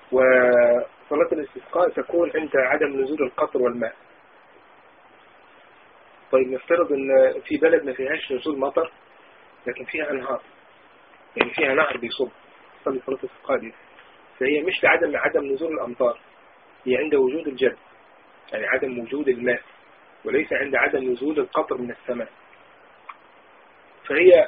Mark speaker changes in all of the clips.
Speaker 1: وصلاة الاستسقاء تكون عند عدم نزول القطر والماء طيب نفترض ان في بلد ما فيهاش نزول مطر لكن فيها انهار يعني فيها نهر بيصب صلي صلاة الاستسقاء دي فهي مش لعدم عدم نزول الامطار هي عند وجود الجد يعني عدم وجود الماء وليس عند عدم نزول القطر من السماء فهي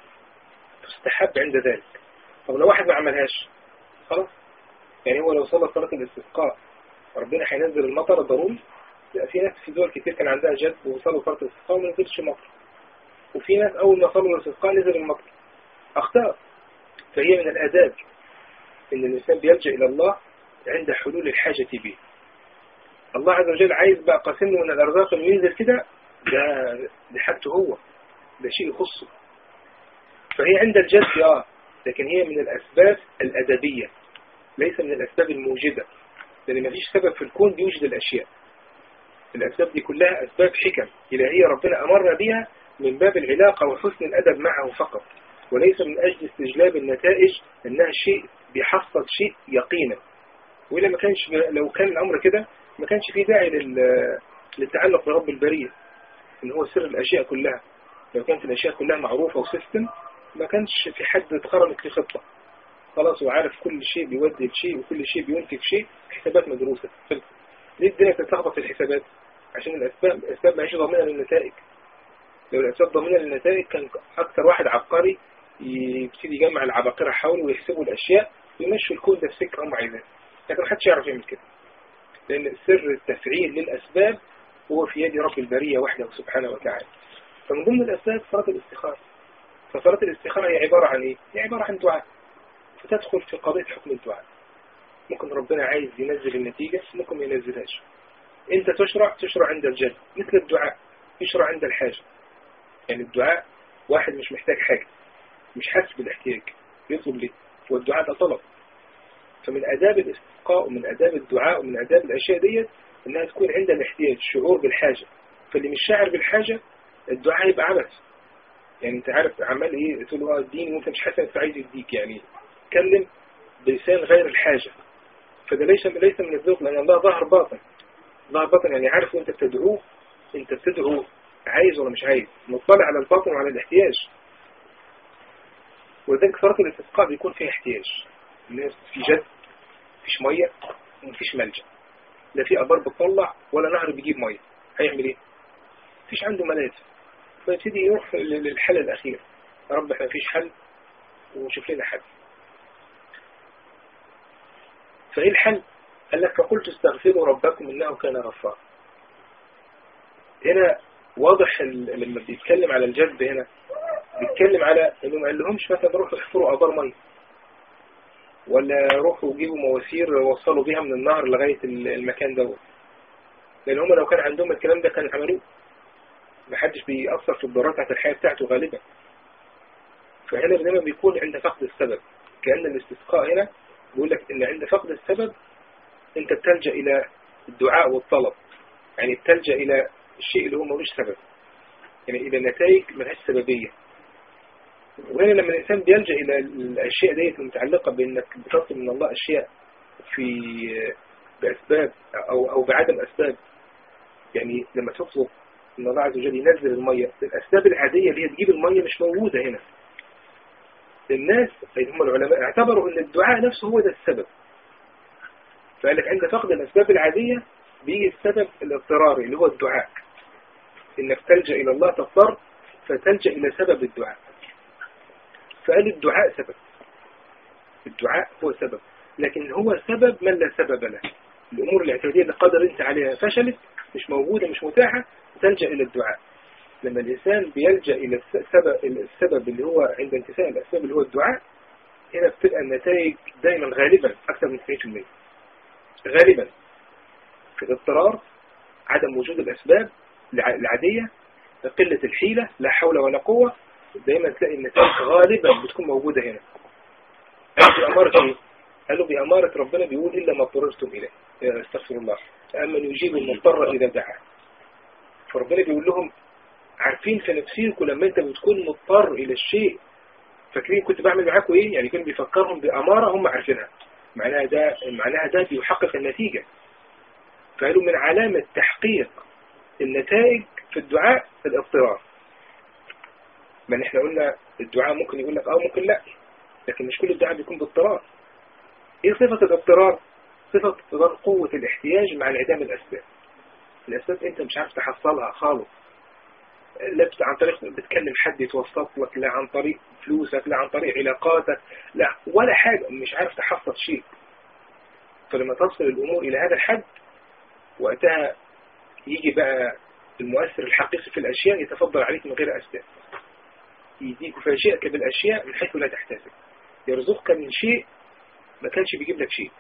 Speaker 1: تستحب عند ذلك طب لو واحد ما عملهاش خلاص يعني هو لو صلى صلاة الاستسقاء ربنا هينزل المطر ضروري لا في ناس في دول كتير كان عندها جد وصلوا صلاة الاستسقاء وما نزلش مطر وفي ناس أول ما صلوا الاستسقاء نزل المطر أخطاء فهي من الآداب إن الإنسان بيلجأ إلى الله عند حلول الحاجة به الله عز وجل عايز بقى قاسم من الأرزاق اللي ينزل كده ده دي حاجته هو ده شيء يخصه فهي عند الجد اه لكن هي من الأسباب الأدبية ليس من الأسباب الموجدة لأن ما فيش سبب في الكون بيوجد الأشياء الأسباب دي كلها أسباب حكم إلهية ربنا أمرنا بها من باب العلاقة وحسن الأدب معه فقط وليس من أجل استجلاب النتائج أنها شيء بيحصل شيء يقينا وإلا ما كانش لو كان الأمر كده ما كانش في داعي للتعلق برب البرية إن هو سر الأشياء كلها لو كانت الأشياء كلها معروفة وسيستم ما كانش في حد اتخرمت في خطة خلاص هو عارف كل شيء بيودي لشيء وكل شيء بينتج شيء حسابات مدروسة ليه الدنيا بتتلخبط في الحسابات عشان الأسباب الأسباب ما هيش ضامنة للنتائج لو الأسباب ضامنة للنتائج كان أكثر واحد عبقري يبتدي يجمع العباقرة حوله ويحسبوا الأشياء ويمشوا الكون ده في سكة هم عايزينها لكن ما حدش يعرف يعمل كده لأن سر التفعيل للأسباب هو في يد رب البرية وحده سبحانه وتعالى فمن ضمن الأسباب صلاة الاستخارة فصلاة الاستخارة هي عبارة عن إيه؟ هي عبارة عن دعاء فتدخل في قضية حكم الدعاء ممكن ربنا عايز ينزل النتيجة ممكن ما ينزلهاش انت تشرع تشرع عند الجد مثل الدعاء يشرع عند الحاجة يعني الدعاء واحد مش محتاج حاجة مش حاسس بالاحتياج يطلب ليه والدعاء ده طلب فمن آداب الاستسقاء ومن آداب الدعاء ومن آداب الأشياء ديت إنها تكون عند الاحتياج شعور بالحاجة فاللي مش شاعر بالحاجة الدعاء يبقى عبث يعني انت عارف عمال ايه تقول له اديني وانت مش حاسس انت عايز يديك يعني تكلم بلسان غير الحاجة فده ليس ليس من الذوق لأن الله ظهر باطن ظهر باطن يعني عارف وانت بتدعوه انت بتدعو عايز ولا مش عايز مطلع على الباطن وعلى الاحتياج ولذلك صلاة الاستسقاء بيكون فيها احتياج الناس في جد مفيش مية ومفيش ملجأ لا في أبار بتطلع ولا نهر بيجيب مية هيعمل ايه مفيش عنده ملاذ فيبتدي يروح للحل الأخير يا رب احنا مفيش حل وشوف لنا حل فايه الحل قال لك فقلت استغفروا ربكم انه كان غفارا هنا واضح لما بيتكلم على الجذب هنا بيتكلم على انه ما قالهمش مثلا روحوا احفروا ابار ميه ولا روحوا جيبوا مواسير وصلوا بيها من النهر لغاية المكان دوت لان هم لو كان عندهم الكلام ده كان عملوه محدش بيأثر في الضرورات بتاعت الحياة بتاعته غالبا فهنا دايما بيكون عند فقد السبب كأن الاستسقاء هنا بيقول لك ان عند فقد السبب انت بتلجأ الى الدعاء والطلب يعني بتلجأ الى الشيء اللي هو ملوش سبب يعني الى نتائج ملهاش سببية وهنا لما الانسان بيلجأ الى الاشياء ديت المتعلقة بانك بتطلب من الله اشياء في باسباب او او بعدم اسباب يعني لما تطلب ان الله عز وجل ينزل المية الاسباب العادية اللي هي تجيب المية مش موجودة هنا الناس اللي هم العلماء اعتبروا ان الدعاء نفسه هو ده السبب فقال لك عند فقد الاسباب العادية بيجي السبب الاضطراري اللي هو الدعاء انك تلجأ الى الله تضطر فتلجأ الى سبب الدعاء فقال الدعاء سبب الدعاء هو سبب لكن هو سبب من لا سبب له الامور الاعتيادية اللي قدر انت عليها فشلت مش موجودة مش متاحة تلجأ الى الدعاء لما الإنسان بيلجأ إلى السبب, السبب اللي هو عند انتفاء الأسباب اللي هو الدعاء هنا بتبقى النتائج دايما غالبا أكثر من 90% غالبا في الاضطرار عدم وجود الأسباب العادية قلة الحيلة لا حول ولا قوة دايما تلاقي النتائج غالبا بتكون موجودة هنا قالوا بأمارة ايه؟ قالوا بأمارة ربنا بيقول إلا ما اضطررتم إليه استغفر الله أمن يجيب المضطر إذا دعا فربنا بيقول لهم عارفين في نفسيكم لما انت بتكون مضطر الى الشيء فاكرين كنت بعمل معاكم ايه يعني كانوا بيفكرهم بأمارة هم عارفينها معناها ده معناها ده بيحقق النتيجة فقالوا من علامة تحقيق النتائج في الدعاء الاضطرار ما احنا قلنا الدعاء ممكن يقول لك اه ممكن لا لكن مش كل الدعاء بيكون باضطرار ايه صفة الاضطرار صفة اضطرار قوة الاحتياج مع انعدام الاسباب الاسباب انت مش عارف تحصلها خالص لا عن طريق بتكلم حد يتوسط لك لا عن طريق فلوسك لا عن طريق علاقاتك لا ولا حاجة مش عارف تحصل شيء فلما تصل الأمور إلى هذا الحد وقتها يجي بقى المؤثر الحقيقي في الأشياء يتفضل عليك من غير أسباب يديك فيجئك بالأشياء من حيث لا تحتسب يرزقك من شيء ما كانش بيجيب لك شيء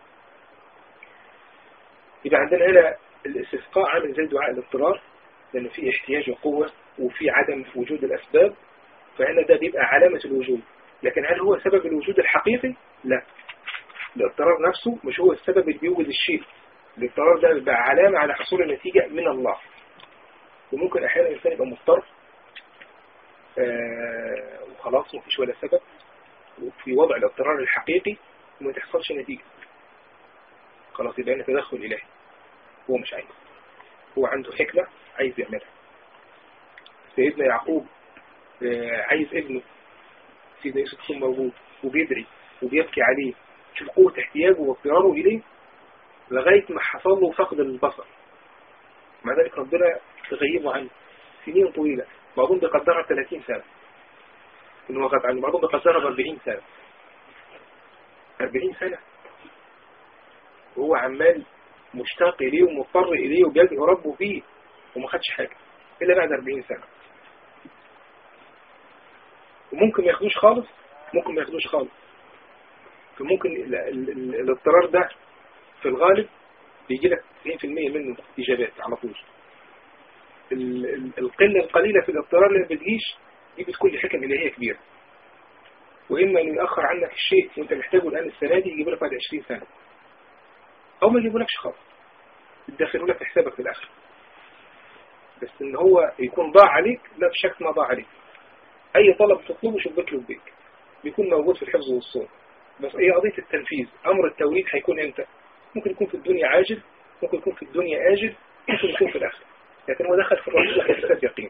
Speaker 1: يبقى عندنا هنا الاستسقاء عامل زي دعاء الاضطرار لأن في احتياج وقوة وفي عدم في وجود الأسباب فهنا ده بيبقى علامة الوجود لكن هل هو سبب الوجود الحقيقي؟ لا الاضطرار نفسه مش هو السبب اللي بيوجد الشيء الاضطرار ده بيبقى علامة على حصول النتيجة من الله وممكن أحيانا الإنسان يبقى مضطر آه وخلاص مفيش ولا سبب وفي وضع الاضطرار الحقيقي وما تحصلش نتيجة خلاص يبقى هنا تدخل إلهي هو مش عايز هو عنده حكمة عايز يعملها سيدنا يعقوب آه عايز ابنه سيدنا يوسف يكون موجود وبيدعي وبيبكي عليه شوف قوة احتياجه واضطراره إليه لغاية ما حصل له فقد البصر مع ذلك ربنا تغيبه عنه سنين طويلة بعضهم بيقدرها 30 سنة إنه وقت عنه بعضهم بيقدرها ب 40 سنة 40 سنة وهو عمال مشتاق إليه ومضطر إليه وبيدعو ربه فيه وما خدش حاجة إلا بعد 40 سنة وممكن ما ياخدوش خالص ممكن ما ياخدوش خالص فممكن الاضطرار ده في الغالب بيجي لك 90% منه إجابات على طول القلة القليلة في الاضطرار اللي ما بتجيش دي بتكون لحكم إلهية كبيرة وإما إنه يأخر عنك الشيء وأنت محتاجه الآن السنة دي يجيب لك بعد 20 سنة أو ما يجيبولكش خالص يدخلوا لك في حسابك في الآخر بس إن هو يكون ضاع عليك لا بشك ما ضاع عليك أي طلب تطلبه شوف بيطلب بيك بيكون موجود في الحفظ والصون بس هي قضية التنفيذ أمر التوريد هيكون إمتى ممكن يكون في الدنيا عاجل ممكن يكون في الدنيا آجل ممكن يكون في الآخر لكن هو دخل في الرسول حساب يقين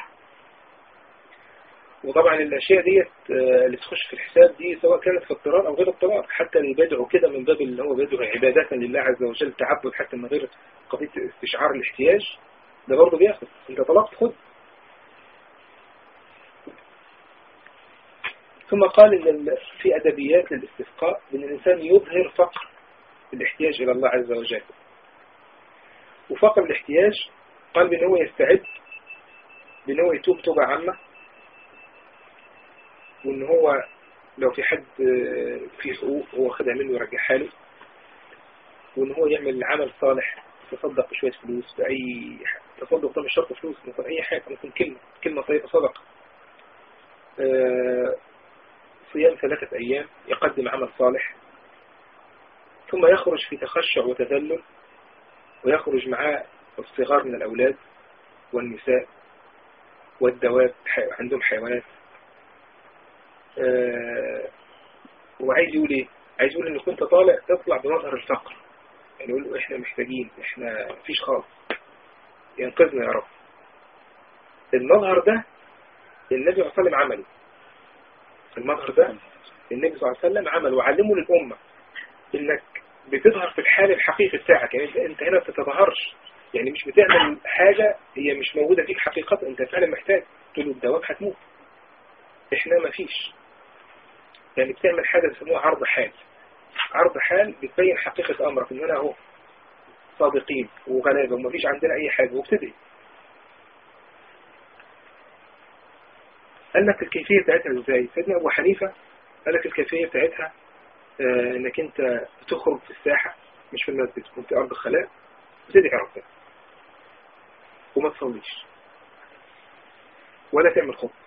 Speaker 1: وطبعا الأشياء ديت اللي تخش في الحساب دي سواء كانت في اضطرار أو غير اضطرار حتى اللي بيدعو كده من باب اللي هو بيدعو عبادة لله عز وجل تعبد حتى من غير قضية استشعار الاحتياج ده برضه بياخد انت طلبت خد ثم قال ان في أدبيات للاستسقاء ان الإنسان يظهر فقر الاحتياج إلى الله عز وجل وفقر الاحتياج قال بأن هو يستعد بأن هو يتوب توبة عامة وأن هو لو في حد في حقوق هو خدها منه يرجعها له وأن هو يعمل عمل صالح تصدق بشوية فلوس بأي تصدق ده مش شرط فلوس ممكن أي حاجة ممكن كلمة كلمة طيبة صدقة صيام ثلاثة أيام يقدم عمل صالح ثم يخرج في تخشع وتذلل ويخرج معاه الصغار من الأولاد والنساء والدواب عندهم حيوانات أه وعايز يقول ايه عايز يقول ان كنت طالع تطلع بمظهر الفقر يعني يقول احنا محتاجين احنا مفيش خالص ينقذنا يا رب المظهر ده النبي صلى الله عليه وسلم عمله المظهر ده النبي صلى الله عليه وسلم عمله وعلمه للأمة انك بتظهر في الحال الحقيقي بتاعك يعني انت هنا ما بتتظهرش يعني مش بتعمل حاجة هي مش موجودة فيك حقيقة انت فعلا محتاج تقول له الدواب هتموت احنا ما فيش يعني بتعمل حاجة بيسموها عرض حال عرض حال بتبين حقيقة امرك ان انا اهو صادقين وغلابة وما فيش عندنا اي حاجة وبتدعي قال لك الكيفية بتاعتها ازاي سيدنا ابو حنيفة قال لك الكيفية بتاعتها آه انك انت تخرج في الساحة مش في المسجد تكون في ارض الخلاء وتدعي ربنا وما تصليش ولا تعمل خطبة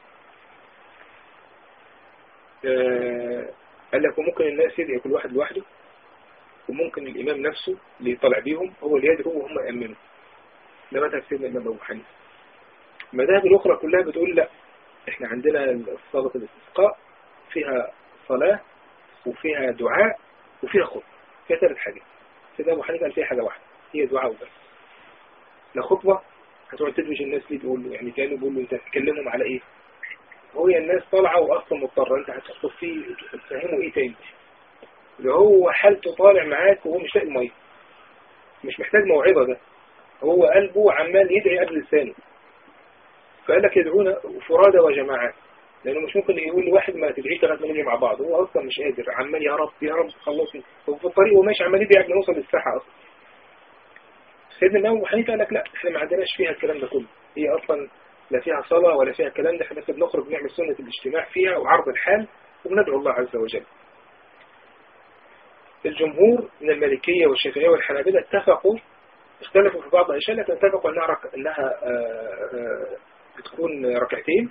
Speaker 1: آه قال لك وممكن الناس يدعي كل واحد لوحده وممكن الإمام نفسه اللي يطلع بيهم هو اللي يدعو وهم يأمنوا ده مذهب سيدنا الإمام أبو حنيفة المذاهب الأخرى كلها بتقول لا احنا عندنا صلاة الاستسقاء فيها صلاة وفيها دعاء وفيها خطبة فيها ثلاث حاجات سيدنا أبو حنيفة قال فيها حاجة واحدة هي دعاء وبس لا خطبة هتقعد تدوش الناس ليه تقول له يعني كانوا بيقول له انت هتكلمهم على ايه هو الناس طالعة واصلا مضطرة انت هتخطب فيه تفهمه ايه تاني اللي هو حالته طالع معاك وهو مش لاقي ميه مش محتاج موعظة ده هو قلبه عمال يدعي قبل لسانه فقال لك يدعونا فرادى وجماعات لانه مش ممكن يقول لواحد ما تدعيش لغايه ما نيجي مع بعض هو اصلا مش قادر عمال يا رب يا رب خلصني هو في الطريق وماشي عمال يدعي قبل ما يوصل للساحه اصلا سيدنا الإمام أبو حنيفه قال لك لا احنا ما عندناش فيها الكلام ده كله هي اصلا لا فيها صلاه ولا فيها الكلام ده احنا بس بنخرج نعمل سنه الاجتماع فيها وعرض الحال وبندعو الله عز وجل الجمهور من المالكية والشافعية والحنابلة اتفقوا اختلفوا في بعض الأشياء لكن اتفقوا أنها, رك... أنها بتكون ركعتين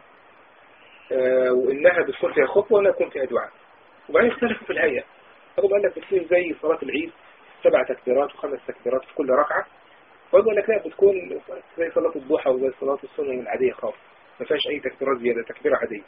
Speaker 1: وإنها بتكون فيها خطوة وإنها تكون فيها دعاء وبعدين اختلفوا في الهيئة أبو قال لك بتكون زي صلاة العيد سبع تكبيرات وخمس تكبيرات في كل ركعة وأبو قال لك لا بتكون زي صلاة الضحى وزي صلاة السنة العادية خالص ما فيهاش أي تكبيرات زيادة تكبيرة عادية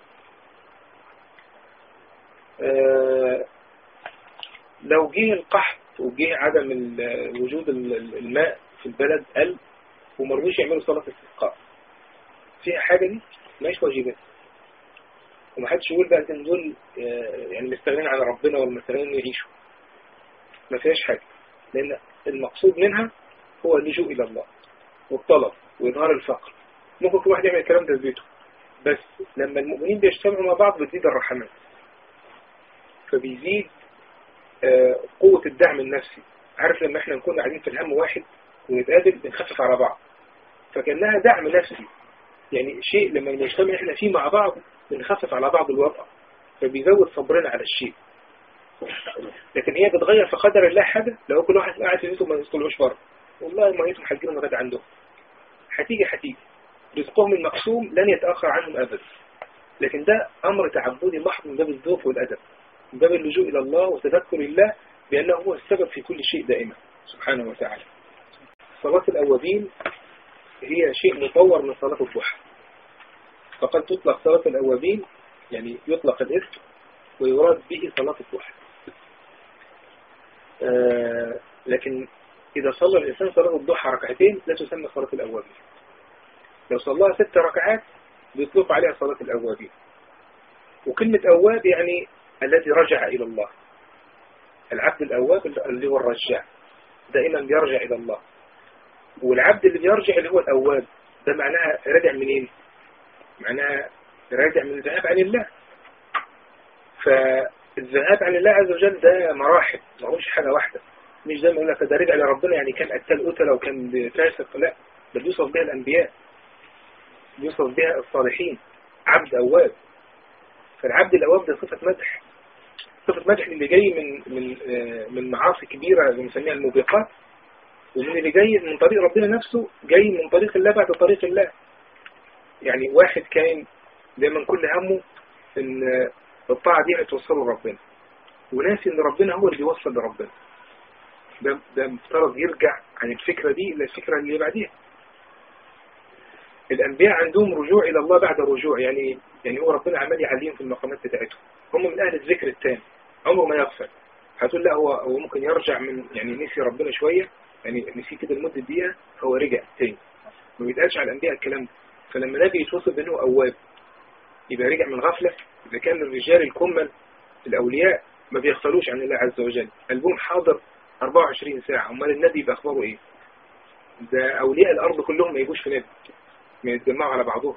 Speaker 1: لو جه القحط وجه عدم وجود الماء في البلد قل ومرضوش يعملوا صلاة استسقاء فيها حاجة دي ماهيش واجبات ومحدش يقول بقى ان دول يعني مستغنين عن ربنا ولا مستغنين يعيشوا ما فيهاش حاجة لأن المقصود منها هو اللجوء إلى الله والطلب وإظهار الفقر ممكن كل واحد يعمل الكلام ده في بيته بس لما المؤمنين بيجتمعوا مع بعض بتزيد الرحمات فبيزيد قوة الدعم النفسي عارف لما احنا نكون قاعدين في الهم واحد ونتقابل بنخفف على بعض فكأنها دعم نفسي يعني شيء لما نجتمع احنا فيه مع بعض بنخفف على بعض الوضع فبيزود صبرنا على الشيء لكن هي بتغير في قدر الله حاجة لو كل واحد قاعد في بيته ما يطلعوش بره والله ما يتم هتجيلهم غدا عندهم هتيجي هتيجي رزقهم المقسوم لن يتأخر عنهم أبدا لكن ده أمر تعبدي محض من باب الذوق والأدب من باب اللجوء إلى الله وتذكر الله بأنه هو السبب في كل شيء دائما سبحانه وتعالى صلاة الأوابين هي شيء مطور من صلاة الضحى فقد تطلق صلاة الأوابين يعني يطلق الاسم ويراد به صلاة الضحى آه لكن إذا صلى الإنسان صلاة الضحى ركعتين لا تسمى صلاة الأوابين لو صلاها ست ركعات بيطلق عليها صلاة الأوابين وكلمة أواب يعني الذي رجع إلى الله العبد الأواب اللي هو الرجاع دائما بيرجع إلى الله والعبد اللي بيرجع اللي هو الأواب ده معناها رجع منين معناها راجع من الذهاب عن الله فالذهاب عن الله عز وجل ده مراحل ما هوش حاجة واحدة مش زي ما يقول لك ده رجع لربنا يعني كان قتال قتلة وكان فاسق لا ده بيوصف بها الأنبياء بيوصف بها الصالحين عبد أواب فالعبد الأواب ده صفة مدح صفة مدح اللي جاي من من من معاصي كبيرة بنسميها الموبقات ومن اللي جاي من طريق ربنا نفسه جاي من طريق الله بعد طريق الله يعني واحد كان دايما كل همه ان الطاعة دي هتوصله لربنا وناسي ان ربنا هو اللي بيوصل لربنا ده ده مفترض يرجع عن الفكرة دي الى الفكرة اللي بعديها الأنبياء عندهم رجوع إلى الله بعد رجوع يعني يعني هو ربنا عمال يعليهم في المقامات بتاعتهم هم من أهل الذكر التام عمره ما يغفل هتقول لا هو هو ممكن يرجع من يعني نسي ربنا شوية يعني نسي كده لمدة دقيقة فهو رجع تاني ما بيتقالش على الأنبياء الكلام ده فلما نبي يتوصف بأنه أواب يبقى رجع من غفلة إذا كان الرجال الكمل الأولياء ما بيغفلوش عن الله عز وجل قلبهم حاضر 24 ساعة أمال النبي يبقى أخباره إيه ده أولياء الأرض كلهم ما يجوش في نبي ما يتجمعوا على بعضهم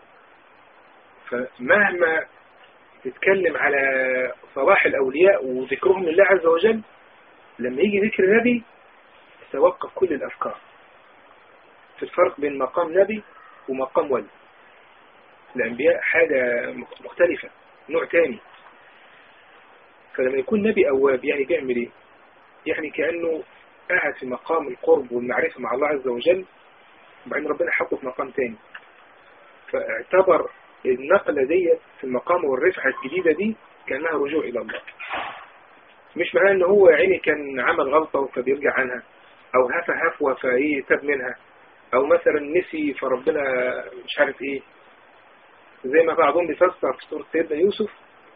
Speaker 1: فمهما تتكلم على صلاح الأولياء وذكرهم لله عز وجل لما يجي ذكر نبي توقف كل الأفكار في الفرق بين مقام نبي ومقام ولي الأنبياء حاجة مختلفة نوع تاني فلما يكون نبي أواب يعني بيعمل ايه يعني كأنه قاعد في مقام القرب والمعرفة مع الله عز وجل وبعدين ربنا حطه في مقام تاني فاعتبر النقلة دي في المقام والرفعة الجديدة دي كأنها رجوع إلى الله مش معناه ان هو عيني كان عمل غلطة فبيرجع عنها او هفى هفوة فايه تاب منها او مثلا نسي فربنا مش عارف ايه زي ما بعضهم بيفسر في سورة سيدنا يوسف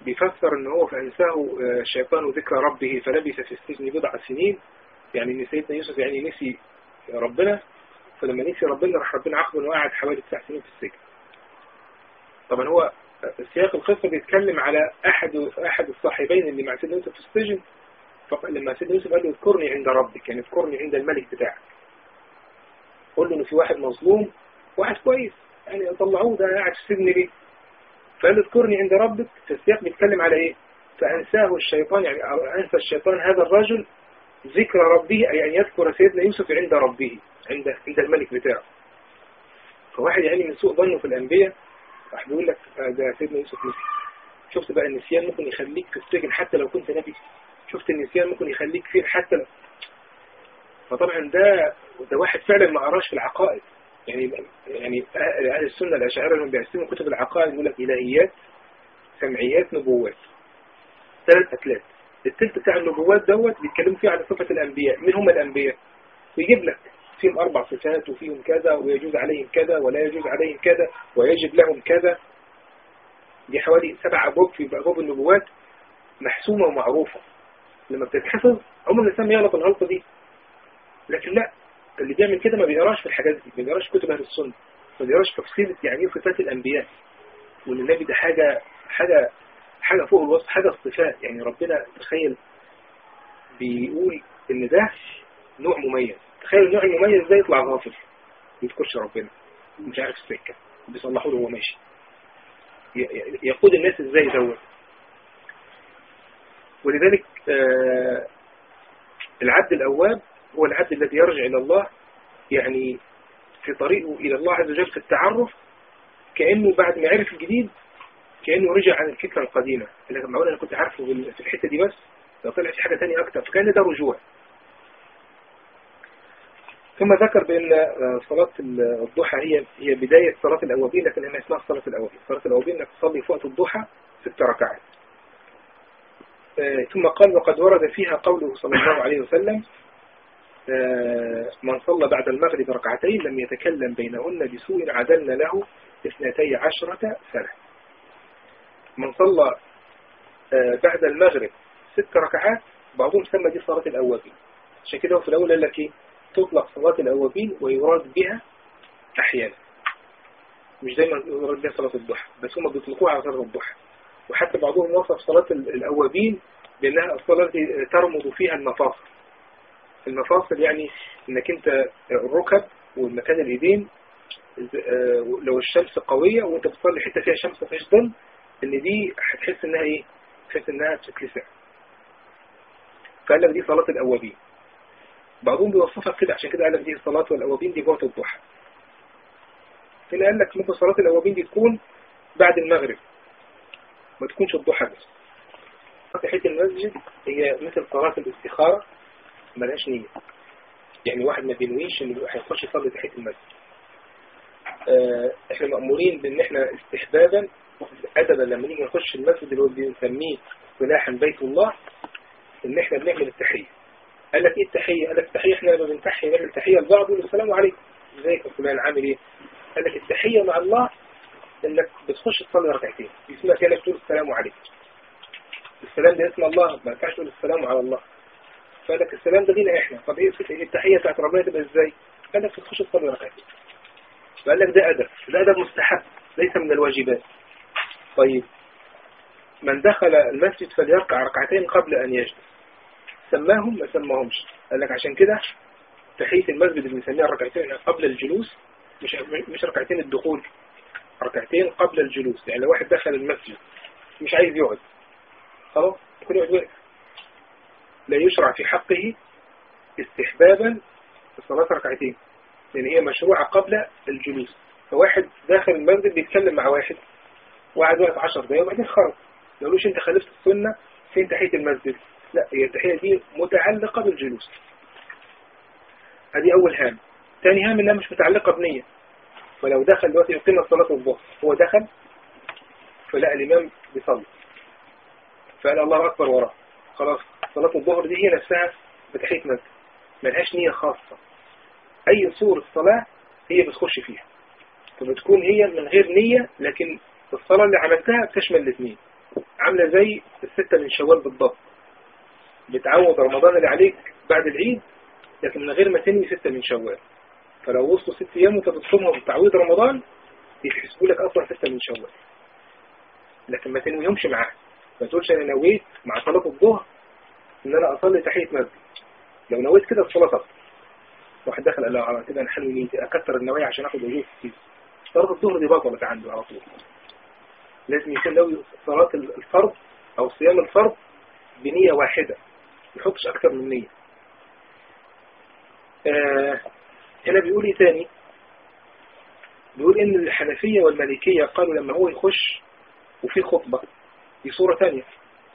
Speaker 1: بيفسر ان هو فانساه الشيطان ذكر ربه فلبث في السجن بضع سنين يعني ان سيدنا يوسف يعني نسي ربنا فلما نسي ربنا راح ربنا عاقبه انه قعد حوالي تسع سنين في السجن طبعا هو سياق القصة بيتكلم على أحد أحد الصاحبين اللي مع سيدنا يوسف في السجن لما سيدنا يوسف قال له اذكرني عند ربك يعني اذكرني عند الملك بتاعك قول له إنه في واحد مظلوم واحد كويس يعني طلعوه ده قاعد في السجن ليه فقال له اذكرني عند ربك فالسياق بيتكلم على إيه فأنساه الشيطان يعني أنسى الشيطان هذا الرجل ذكر ربه أي أن يذكر سيدنا يوسف عند ربه عند عند الملك بتاعه فواحد يعني من سوء ظنه في الأنبياء راح بيقول لك ده سيدنا يوسف نسي شفت بقى النسيان ممكن يخليك في السجن حتى لو كنت نبي شفت النسيان ممكن يخليك فيه حتى لو فطبعا ده ده واحد فعلا ما قراش في العقائد يعني يعني اهل السنه الاشاعره لما بيقسموا كتب العقائد يقول لك الهيات سمعيات نبوات ثلاث اتلات التلت بتاع النبوات دوت بيتكلموا فيه على صفه الانبياء مين هم الانبياء ويجيب لك فيهم أربع صفات وفيهم كذا ويجوز عليهم كذا ولا يجوز عليهم كذا ويجب لهم كذا دي حوالي سبع أبواب في أبواب النبوات محسومة ومعروفة لما بتتحفظ عمر الإنسان يغلط الغلطة دي لكن لا اللي بيعمل كده ما بيقراش في الحاجات دي ما بيقراش كتب أهل السنة ما بيقراش تفصيل يعني صفات الأنبياء وإن النبي ده حاجة حاجة حاجة فوق الوصف حاجة الصفات يعني ربنا تخيل بيقول إن ده نوع مميز تخيل النوع المميز ده يطلع غافل ما يذكرش ربنا مش عارف السكة بيصلحوا له وهو ماشي يقود الناس ازاي دوت ولذلك آه العبد الأواب هو العبد الذي يرجع إلى الله يعني في طريقه إلى الله عز وجل في التعرف كأنه بعد ما عرف الجديد كأنه رجع عن الفكرة القديمة اللي معقول أنا كنت عارفه في الحتة دي بس لو طلع في حاجة تانية أكتر فكان ده رجوع ثم ذكر بأن صلاة الضحى هي هي بداية صلاة الأوابين لكن هي اسمها صلاة الأوابين صلاة الأوابين أنك تصلي في وقت الضحى ست ركعات ثم قال وقد ورد فيها قوله صلى الله عليه وسلم من صلى بعد المغرب ركعتين لم يتكلم بينهن بسوء عدلنا له اثنتي عشرة سنة من صلى بعد المغرب ست ركعات بعضهم سمى دي صلاة الأوابين عشان كده في الأول قال لك ايه تطلق صلاة الأوابين ويراد بها أحيانا مش دايما يراد بها صلاة الضحى بس هم بيطلقوها على صلاة الضحى وحتى بعضهم وصف صلاة الأوابين بأنها الصلاة التي ترمض فيها المفاصل المفاصل يعني انك انت الركب والمكان الايدين لو الشمس قوية وانت بتصلي حتة فيها شمس مفيش ظل ان دي هتحس انها ايه تحس انها بتتلسع فقال لك دي صلاة الأوابين بعضهم بيوصفها كده عشان كده قال لك دي الصلاة والأوابين دي وقت الضحى هنا قال لك ممكن صلاة الأوابين دي تكون بعد المغرب ما تكونش الضحى بس تحية المسجد هي مثل صلاة الاستخارة ملهاش نية يعني واحد ما بينويش انه هيخش يصلي تحية المسجد اه احنا مأمورين بان احنا استحبابا ادبا لما نيجي نخش المسجد اللي هو بنسميه سلاحا بيت الله ان احنا بنعمل التحية قال لك ايه التحية قال لك التحية احنا لما بنتحية نعمل تحية لبعض ونقول السلام عليكم ازيك يا فلان عامل ايه قال لك التحية مع الله انك بتخش تصلي ركعتين اسمها كده تقول السلام عليكم السلام ده اسم الله ما ينفعش تقول السلام على الله فقال لك السلام ده دينا احنا طب ايه التحية بتاعت ربنا تبقى ازاي قال لك بتخش تصلي ركعتين فقال لك ده ادب ده ادب مستحب ليس من الواجبات طيب من دخل المسجد فليركع ركعتين قبل ان يجلس سماهم ما سماهمش قال لك عشان كده تحية المسجد اللي بنسميها الركعتين قبل الجلوس مش مش ركعتين الدخول ركعتين قبل الجلوس يعني لو واحد دخل المسجد مش عايز يقعد خلاص يكون يقعد واقف لا يشرع في حقه استحبابا الصلاة ركعتين لأن هي مشروعة قبل الجلوس فواحد داخل المسجد بيتكلم مع واحد وقعد واقف 10 دقايق وبعدين خرج ما يقولوش انت خالفت السنة فين تحية المسجد لا هي التحية دي متعلقة بالجلوس هذه أول هام ثاني هام إنها مش متعلقة بنية فلو دخل دلوقتي يقيم صلاة الظهر هو دخل فلقى الإمام بيصلي فقال الله أكبر وراه خلاص صلاة الظهر دي هي نفسها بتحية مسجد ملهاش نية خاصة أي صورة صلاة هي بتخش فيها فبتكون هي من غير نية لكن الصلاة اللي عملتها بتشمل الاثنين عاملة زي الستة من شوال بالضبط بتعوض رمضان اللي عليك بعد العيد لكن من غير ما تنوي ستة من شوال فلو وصلوا ست أيام وانت بتصومهم بتعويض رمضان يتحسبوا لك أصلا ستة من شوال لكن ما تنويهمش معاه ما تقولش أنا نويت مع صلاة الظهر إن أنا أصلي تحية مسجد لو نويت كده الصلاة تبطل واحد دخل قال له على كده نحن نيتي أكثر النوايا عشان أخد وجوه كتير صلاة الظهر دي بطلت عنده على طول لازم يكون ناوي صلاة الفرض أو صيام الفرض بنية واحدة ما يحطش أكثر من نية آه هنا بيقول ايه تاني بيقول ان الحنفية والمالكية قالوا لما هو يخش وفي خطبة دي صورة تانية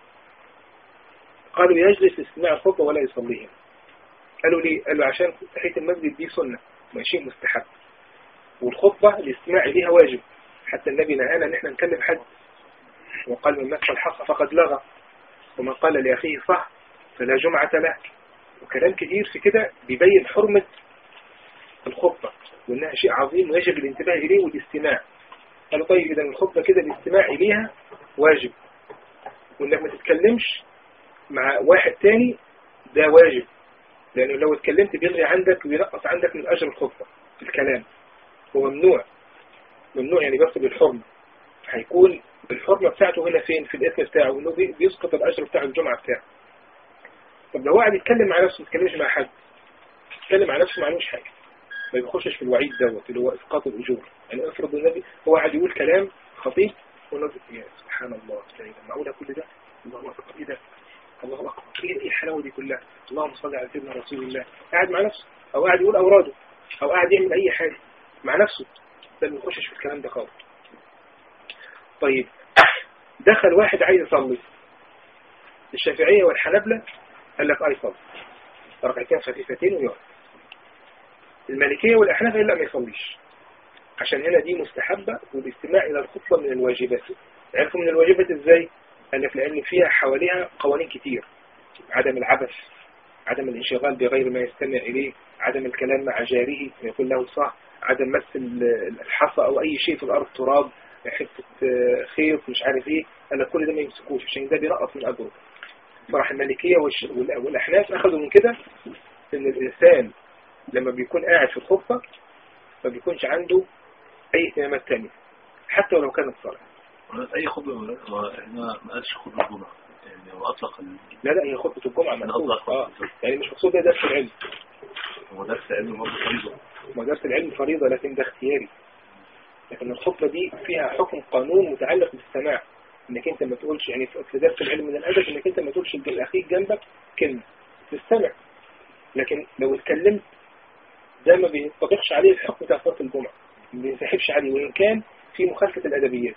Speaker 1: قالوا يجلس لاستماع الخطبة ولا يصليها قالوا ليه قالوا عشان تحية المسجد دي سنة شيء مستحب والخطبة الاستماع إليها واجب حتى النبي نهانا ان احنا نكلم حد وقال من مس الحصى فقد لغى ومن قال لأخيه صح فلا جمعة له وكلام كتير في كده بيبين حرمة الخطبة وانها شيء عظيم ويجب الانتباه اليه والاستماع قالوا طيب اذا الخطبة كده الاستماع اليها واجب وانك ما تتكلمش مع واحد تاني ده واجب لانه لو اتكلمت بيلغي عندك وينقص عندك من اجر الخطبة في الكلام هو ممنوع ممنوع يعني بيصل بالحرمة هيكون الحرمة بتاعته هنا فين في الاسم بتاعه انه بيسقط الاجر بتاع الجمعة بتاعه طب لو قاعد يتكلم مع نفسه ما يتكلمش مع حد يتكلم مع نفسه ما عملوش حاجة ما بيخشش في الوعيد دوت اللي هو اسقاط الاجور يعني افرض النبي هو قاعد يقول كلام خطير ونزل يا سبحان الله يعني معقوله كل ده الله اكبر ايه ده الله اكبر ايه الحلاوه دي كلها اللهم صل على سيدنا رسول الله قاعد مع نفسه او قاعد يقول اوراده او قاعد يعمل اي حاجه مع نفسه ده ما يخشش في الكلام ده خالص طيب دخل واحد عايز يصلي الشافعيه والحنابلة قال لك اي صلي ركعتين خفيفتين ويقعد المالكية والأحناف لا ما يصليش عشان هنا دي مستحبة والاستماع إلى الخطبة من الواجبات عرفوا من الواجبات إزاي؟ قال لك لأن فيها حواليها قوانين كتير عدم العبث عدم الانشغال بغير ما يستمع إليه عدم الكلام مع جاره يقول له صح عدم مس الحصى أو أي شيء في الأرض تراب حتة خيط مش عارف إيه قال لك كل ده ما يمسكوش عشان ده بينقص من أجره صراحة المالكية والأحناف أخذوا من كده إن الإنسان لما بيكون قاعد في الخطبة ما بيكونش عنده أي اهتمامات تانية حتى ولو كانت صلاة
Speaker 2: أي خطبة هنا ما قالش خطبة الجمعة يعني هو أطلق
Speaker 1: لا لا هي خطبة الجمعة
Speaker 2: من أطلق
Speaker 1: آه. يعني مش مقصود ده درس العلم
Speaker 2: هو درس العلم برضه فريضة
Speaker 1: ما درس العلم فريضة لكن ده اختياري لكن الخطبة دي فيها حكم قانون متعلق بالسماع انك انت ما تقولش يعني في درس العلم من الادب انك انت ما تقولش لاخيك جنبك كلمة تستمع لكن لو اتكلمت ده ما بينطبقش عليه الحكم بتاع صلاة الجمعة ما بينسحبش عليه وإن كان في مخالفة الأدبيات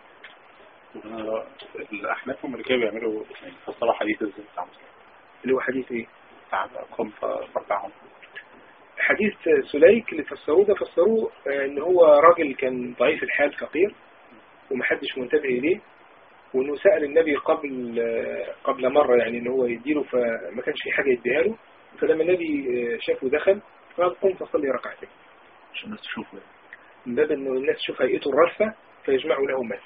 Speaker 3: الأحناف والمالكية بيعملوا يعني فسروا حديث ازاي بتاع مسلم
Speaker 1: اللي هو حديث إيه؟
Speaker 3: بتاع قم فرجعهم
Speaker 1: حديث سليك اللي فسروه ده فسروه إن هو راجل كان ضعيف الحال فقير ومحدش منتبه إليه وإنه سأل النبي قبل قبل مرة يعني إن هو يديله فما كانش في حاجة يديها له فلما النبي شافه دخل قال قم فصلي ركعتين
Speaker 2: عشان الناس تشوفه
Speaker 1: من باب انه الناس تشوف هيئته الرفة فيجمعوا له مال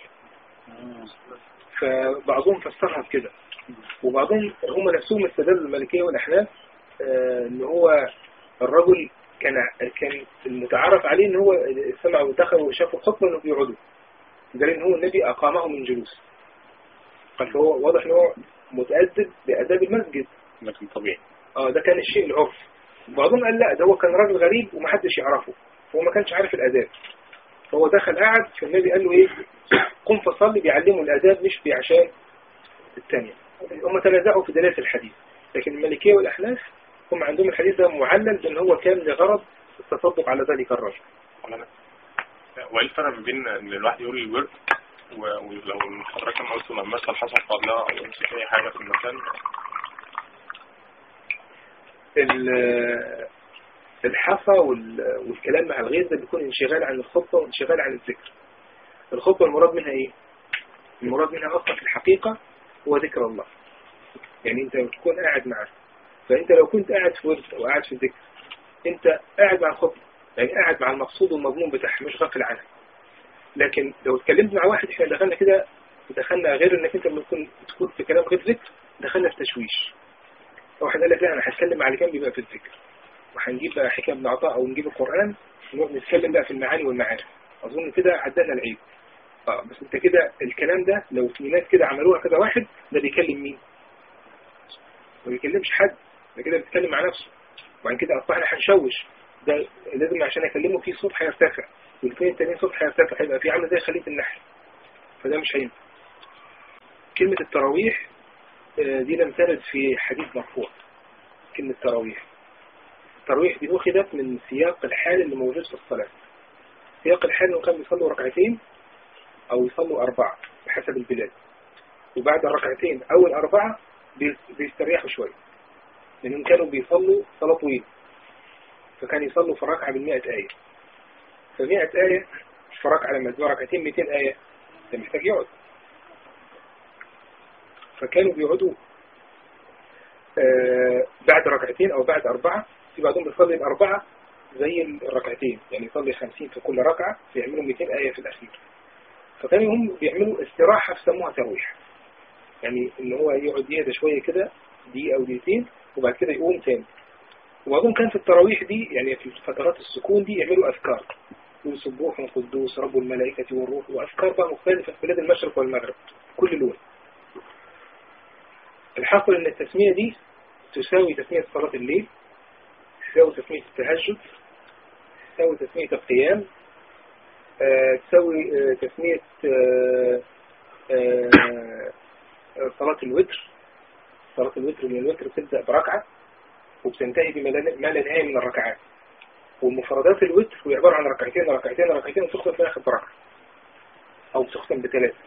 Speaker 1: فبعضهم فسرها بكده وبعضهم هم نفسهم استدلوا المالكية والأحناف آه ان هو الرجل كان كان المتعارف عليه ان هو سمع ودخل وشاف الخطبة انه بيقعدوا ده ان هو النبي اقامه من جلوس قال فهو واضح ان هو متأدب بأداب المسجد
Speaker 3: لكن طبيعي
Speaker 1: اه ده كان الشيء العرف بعضهم قال لا ده هو كان راجل غريب ومحدش يعرفه فهو ما كانش عارف الاداب فهو دخل قعد فالنبي قال له ايه قم فصلي بيعلمه الاداب مش عشان الثانية هم تنازعوا في دلالة الحديث لكن المالكية والاحناف هم عندهم الحديث ده معلل بان هو كان لغرض التصدق على ذلك الرجل
Speaker 3: وايه الفرق ما بين ان الواحد يقول الورد ولو حضرتك لما قلت لما مثل حصل قبلها او يمسك اي حاجه في المكان
Speaker 1: الحصى والكلام مع الغير ده بيكون انشغال عن الخطبة وانشغال عن الذكر الخطبة المراد منها ايه المراد منها اصلا في الحقيقة هو ذكر الله يعني انت تكون قاعد معه فانت لو كنت قاعد في ورد او قاعد في ذكر انت قاعد مع الخطبة يعني قاعد مع المقصود والمضمون بتاعها مش غافل عنها لكن لو اتكلمت مع واحد احنا دخلنا كده ودخلنا غير انك انت لما تكون تكون في كلام غير ذكر دخلنا في تشويش واحد قال لك لا انا هتكلم على كام بيبقى في الذكر وهنجيب بقى حكايه ابن عطاء او نجيب القران ونقعد نتكلم بقى في المعاني والمعارف اظن كده عدلنا العيب اه بس انت كده الكلام ده لو في ناس كده عملوها كذا واحد ده بيكلم مين؟ ما بيكلمش حد ده كده بيتكلم مع نفسه وبعد كده اصبحنا هنشوش ده لازم عشان اكلمه في صوت هيرتفع والاثنين التانيين صوت هيرتفع هيبقى في عامل زي خليه النحل فده مش هينفع كلمة التراويح آه، دي لم ترد في حديث مرفوع كلمة تراويح التراويح دي أخذت من سياق الحال اللي موجود في الصلاة سياق الحال انه كان بيصلوا ركعتين أو يصلوا أربعة بحسب البلاد وبعد الركعتين أو الأربعة بي- بيستريحوا شوية لأنهم كانوا بيصلوا صلاة طويلة فكان يصلوا في الركعة بالمئة آية فمئة آية في ركعة لما تبقى ركعتين 200 آية ده محتاج يقعد فكانوا بيقعدوا آه بعد ركعتين أو بعد أربعة في بعضهم بيصلي الأربعة زي الركعتين يعني يصلي 50 في كل ركعة فيعملوا 200 آية في الأخير فكانوا هم بيعملوا استراحة بيسموها ترويح يعني إن هو يقعد يهدى شوية كده دقيقة أو دقيقتين وبعد كده يقوم تاني وبعضهم كان في التراويح دي يعني في فترات السكون دي يعملوا أذكار يقول سبوح قدوس رب الملائكة والروح وأذكار بقى مختلفة في بلاد المشرق والمغرب كل لون الحاصل ان التسمية دي تساوي تسمية صلاة الليل تساوي تسمية التهجد تساوي تسمية القيام آه، تساوي آه، تسمية آه، آه، آه، صلاة الوتر صلاة الوتر من الوتر بتبدأ بركعة وبتنتهي بما لا ما لا نهاية من الركعات ومفردات الوتر هي عبارة عن ركعتين ركعتين ركعتين وتختم في الآخر بركعة أو تختم بثلاثة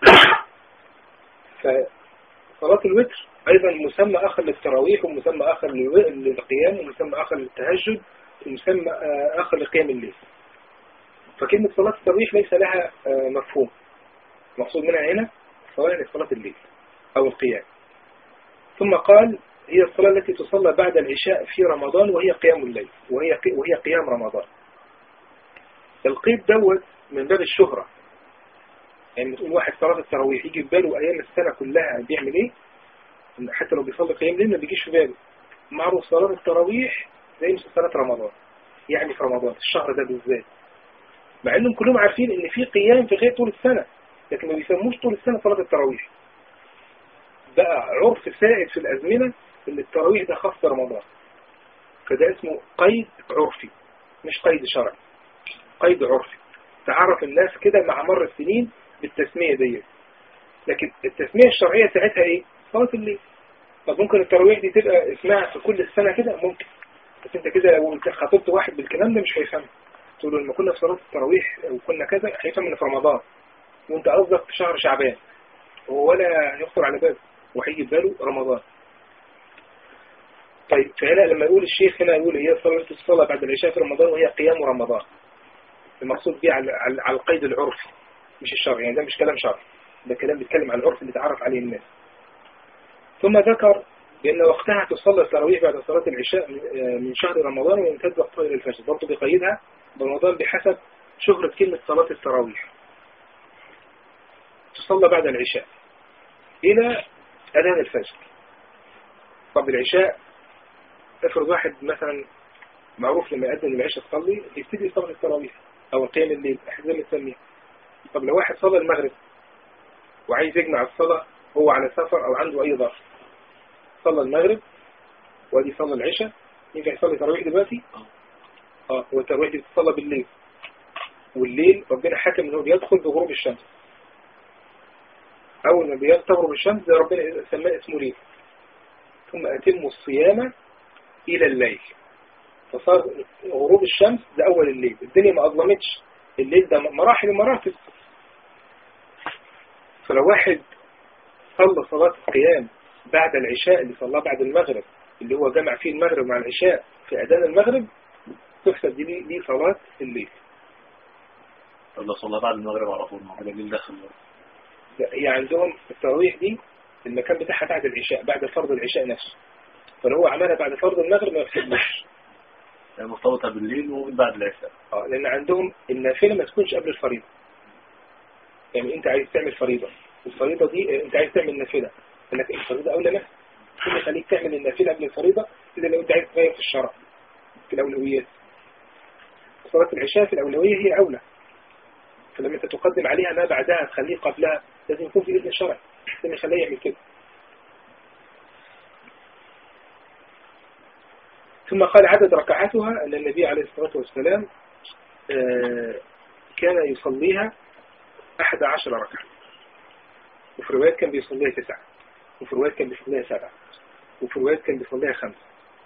Speaker 1: فصلاة الوتر أيضا مسمى آخر للتراويح ومسمى آخر للو- للقيام ومسمى آخر للتهجد ومسمى آه، آخر لقيام الليل فكلمة صلاة التراويح ليس لها آه، مفهوم مقصود منها هنا صلاة صلاة الليل أو القيام ثم قال هي الصلاة التي تصلى بعد العشاء في رمضان وهي قيام الليل وهي قي- وهي قيام رمضان القيد دوت من باب الشهرة يعني تقول واحد صلاة التراويح يجي في باله أيام السنة كلها بيعمل إيه إن حتى لو بيصلي قيام ليل ما بيجيش في باله معروف صلاة التراويح زي مثل صلاة رمضان يعني في رمضان الشهر ده بالذات مع انهم كلهم عارفين ان في قيام في غير طول السنة لكن ما بيسموش طول السنة صلاة التراويح بقى عرف سائد في الأزمنة ان التراويح ده خاص برمضان فده اسمه قيد عرفي مش قيد شرعي قيد عرفي تعرف الناس كده مع مر السنين بالتسمية دي لكن التسمية الشرعية بتاعتها ايه صلاة الليل طب ممكن التراويح دي تبقى اسمها في كل السنة كده ممكن بس انت كده لو انت خاطبت واحد بالكلام ده مش هيفهم تقول له لما كنا في صلاة التراويح وكنا كذا هيفهم ان في رمضان وانت قصدك في شهر شعبان هو ولا يخطر على باله وهيجي في باله رمضان طيب فهنا لما يقول الشيخ هنا يقول هي صلاة الصلاة بعد العشاء في رمضان وهي قيام رمضان المقصود بيه على, على, على القيد العرفي مش الشرعي يعني ده مش كلام شرعي ده كلام بيتكلم على العرف اللي تعرف عليه الناس ثم ذكر بأن وقتها تصلى التراويح بعد صلاة العشاء من شهر رمضان ويمتد وقتها إلى الفجر برضه بيقيدها برمضان بحسب شهرة كلمة صلاة التراويح تصلى بعد العشاء إلى أذان الفجر طب العشاء افرض واحد مثلا معروف لما يأذن العشاء تصلي يبتدي يصلي التراويح أو قيام الليل أحد زي ما تسميها طب لو واحد صلى المغرب وعايز يجمع الصلاة هو على سفر أو عنده أي ظرف صلى المغرب وادي صلى العشاء ينفع يصلي تراويح دلوقتي؟ اه هو التراويح دي بتتصلى بالليل والليل ربنا حكم انه بيدخل بغروب الشمس اول ما بيغرب الشمس ده ربنا سماه اسمه ليل ثم اتموا الصيام الى الليل فصار غروب الشمس ده اول الليل الدنيا ما اظلمتش الليل ده مراحل ومراتب فلو واحد صلى صلاة القيام بعد العشاء اللي صلاه بعد المغرب اللي هو جمع فيه المغرب مع العشاء في أذان المغرب تحسب دي دي صلاة الليل
Speaker 2: طب لو صلى بعد المغرب على طول ما هو الليل داخل
Speaker 1: هي عندهم التراويح دي المكان بتاعها بعد العشاء بعد فرض العشاء نفسه فلو هو عملها بعد فرض المغرب ما يحسبوش
Speaker 2: يعني مرتبطة بالليل ومن بعد العشاء
Speaker 1: اه لأن عندهم النافلة ما تكونش قبل الفريضة يعني أنت عايز تعمل فريضة الفريضة دي انت عايز تعمل نافلة لك الفريضة اولى منها كل اللي يخليك تعمل النافلة قبل الفريضة الا لو انت عايز تغير في الشرع في الاولويات صلاة العشاء في الاولوية هي اولى فلما انت تقدم عليها ما بعدها تخليه قبلها لازم يكون في اذن شرعي لازم يخليه يعمل كده ثم قال عدد ركعاتها أن النبي عليه الصلاة والسلام آه، كان يصليها أحد عشر ركعة وفي روايات كان بيصليها تسعة وفي روايات كان بيصليها سبعة وفي روايات كان بيصليها خمسة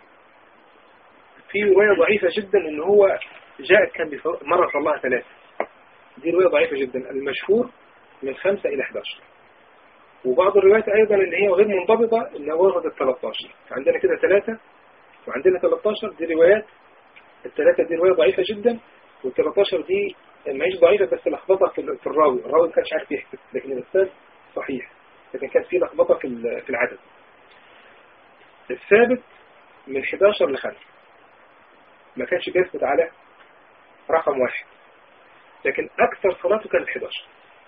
Speaker 1: في رواية ضعيفة جدا ان هو جاءت كان بيصل- مرة صلاها ثلاثة دي رواية ضعيفة جدا المشهور من خمسة إلى 11 وبعض الروايات أيضا اللي هي غير منضبطة إن هو وردت 13 عندنا كده ثلاثة وعندنا 13 دي روايات الثلاثة دي رواية ضعيفة جدا وال 13 دي ما هيش ضعيفة بس لخبطة في في الراوي الراوي ما كانش عارف يحسب لكن الأستاذ صحيح لكن كانت في لخبطة في ال- في العدد الثابت من 11 ل 5 ما كانش بيثبت على رقم واحد لكن أكثر صلاته كانت 11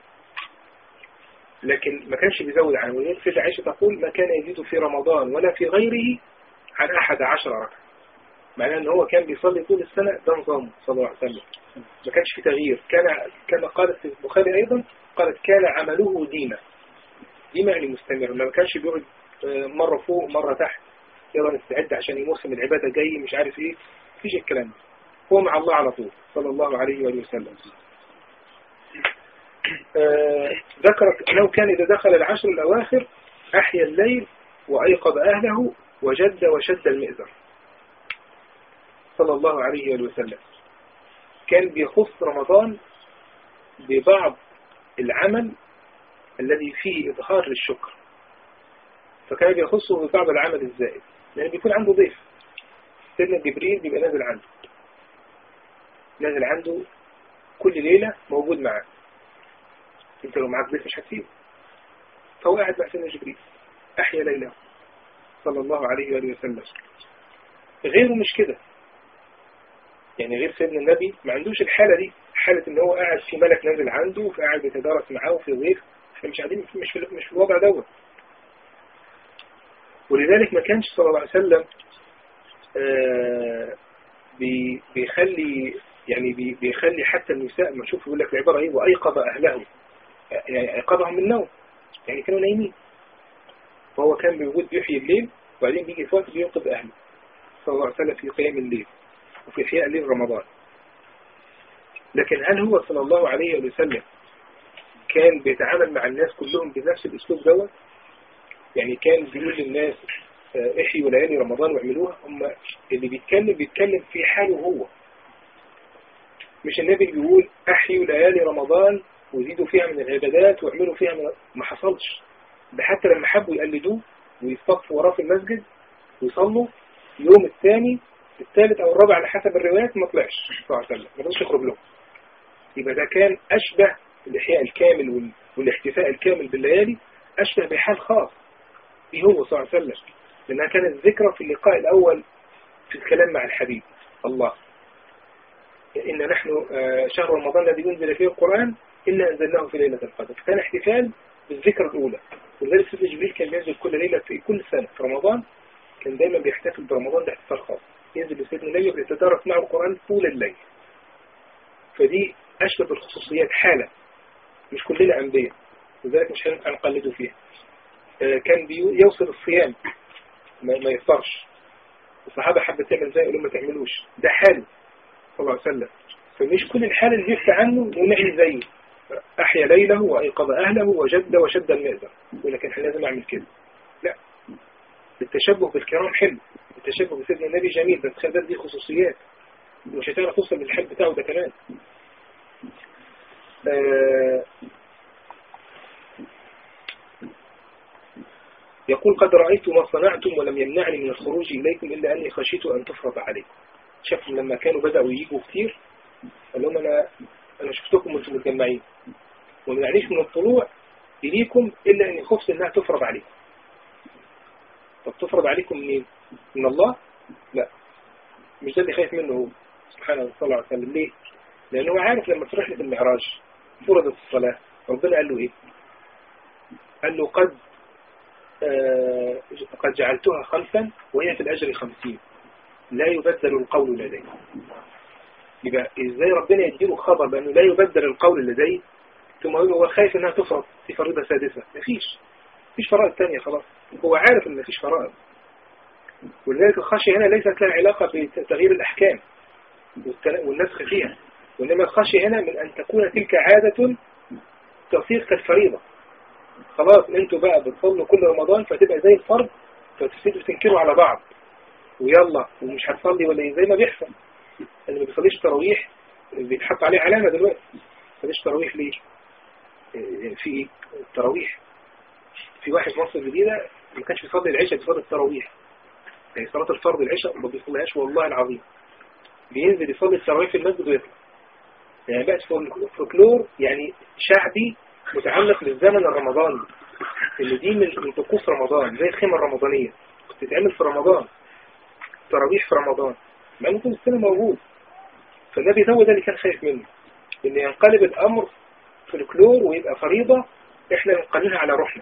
Speaker 1: لكن ما كانش بيزود عن ولذلك سيدة عائشة تقول ما كان يزيد في رمضان ولا في غيره عن أحد عشر ركعة معناه أن هو كان بيصلي طول السنة ده نظامه صلى الله عليه وسلم ما كانش في تغيير كان كما قالت في البخاري أيضا قالت كان عمله ديما ديما يعني مستمر ما كانش بيقعد آه، مرة فوق مرة تحت يلا نستعد عشان موسم العبادة جاي مش عارف ايه مفيش الكلام ده هو مع الله على طول صلى الله عليه وآله وسلم آه، ذكرت أنه كان إذا دخل العشر الأواخر أحيا الليل وأيقظ أهله وجد وشد المئزر صلى الله عليه وآله وسلم كان بيخص رمضان ببعض العمل الذي فيه إظهار للشكر فكان بيخصه ببعض العمل الزائد لأن بيكون عنده ضيف سيدنا جبريل بيبقى نازل عنده نازل عنده كل ليلة موجود معاه انت لو معاك ضيف مش هتسيبه فهو قاعد مع سيدنا جبريل أحيا ليله صلى الله عليه وآله وسلم غيره مش كده يعني غير سيدنا النبي ما عندوش الحالة دي حالة ان هو قاعد في ملك نازل عنده وقاعد بيتدارس معاه وفي ضيف احنا مش قاعدين في- مش في مش في الوضع دوت ولذلك ما كانش صلى الله عليه وسلم آه، بي- بيخلي يعني بي- بيخلي حتى النساء ما شوف يقول لك العبارة ايه وأيقظ أهله يعني أيقظهم من النوم يعني كانوا نايمين فهو كان بوجود بيحيي الليل وبعدين بيجي في وقت بينقذ أهله صلى الله عليه وسلم في قيام الليل وفي إحياء ليل رمضان لكن هل هو صلى الله عليه وسلم كان بيتعامل مع الناس كلهم بنفس الأسلوب دوت يعني كان بيقول للناس آه، احيوا ليالي رمضان واعملوها هم اللي بيتكلم بيتكلم في حاله هو مش النبي اللي بيقول احيوا ليالي رمضان وزيدوا فيها من العبادات واعملوا فيها من ما حصلش ده حتى لما حبوا يقلدوه ويصطفوا وراه في المسجد ويصلوا اليوم الثاني الثالث او الرابع على حسب الروايات ما طلعش صلى الله عليه وسلم ما رضيش يخرج لهم يبقى ده كان اشبه الاحياء الكامل وال- والاحتفاء الكامل بالليالي اشبه بحال خاص به هو صلى الله عليه وسلم لانها كانت ذكرى في اللقاء الاول في الكلام مع الحبيب الله إن نحن آه، شهر رمضان الذي ينزل فيه القرآن إنا أنزلناه في ليلة القدر كان احتفال بالذكرى الأولى ولذلك سيدنا جبريل كان بينزل كل ليلة في كل سنة في رمضان كان دايما بيحتفل برمضان ده احتفال خاص ينزل لسيدنا النبي ويتدارس معه القرآن طول الليل فدي أشبه بالخصوصيات حالة مش كلنا أنبياء لذلك مش هينفع نقلده فيها آه، كان بيو- يوصل الصيام ما, ما يفطرش الصحابة حبت تعمل زي يقولوا ما تعملوش ده حاله صلى الله عليه وسلم فمش كل الحال اللي يفتى عنه ونعي زيه أحيا ليله وأيقظ أهله وجد وشد المئزر يقول لك احنا لازم أعمل كده لا التشبه بالكرام حلو التشبه بسيدنا النبي جميل بس خلي بالك دي خصوصيات مش هتعرف توصل للحل بتاعه ده كمان آه يقول قد رأيت ما صنعتم ولم يمنعني من الخروج إليكم إلا أني خشيت أن تفرض عليكم شافوا لما كانوا بدأوا يجوا كتير قال لهم أنا أنا شفتكم وأنتم متجمعين وما منعنيش من الطلوع إليكم إلا أني خفت أنها تفرض عليكم طب تفرض عليكم منين؟ من الله؟ لا مش ده اللي خايف منه هو سبحانه صلى الله عليه وسلم ليه؟ لأنه هو عارف لما في رحلة المعراج فرضت الصلاة ربنا قال له إيه؟ قال له قد آه، قد جعلتها خمسا وهي في الأجر خمسين لا يبدل القول لدي يبقى ازاي ربنا يديله خبر بأنه لا يبدل القول لدي ثم يقول هو خايف انها تفرض في فريضة سادسة مفيش مفيش فرائض تانية خلاص هو عارف ان مفيش فرائض ولذلك الخشية هنا ليست لها علاقة بتغيير الأحكام والتن- والنسخ فيها وإنما الخشية هنا من أن تكون تلك عادة تصير كالفريضة خلاص انتوا بقى بتصلوا كل رمضان فتبقى زي الفرض فتبتدوا تنكروا على بعض ويلا ومش هتصلي ولا ايه زي ما بيحصل اللي ما بيصليش تراويح بيتحط عليه علامة دلوقتي ما بيصليش تراويح ليه؟ إيه، في ايه؟ التراويح في واحد في مصر الجديدة ما كانش بيصلي العشاء بيصلي التراويح يعني صلاة الفرض العشاء ما بيصليهاش والله العظيم بينزل يصلي التراويح في المسجد ويطلع يعني بقت فول- فولكلور يعني شعبي متعلق بالزمن الرمضاني اللي دي من من طقوس رمضان زي الخيمة الرمضانية بتتعمل في رمضان تراويح في رمضان مع انه طول السنة موجود فالنبي هو ده اللي كان خايف منه ان ينقلب الامر فولكلور ويبقى فريضة احنا نقننها على روحنا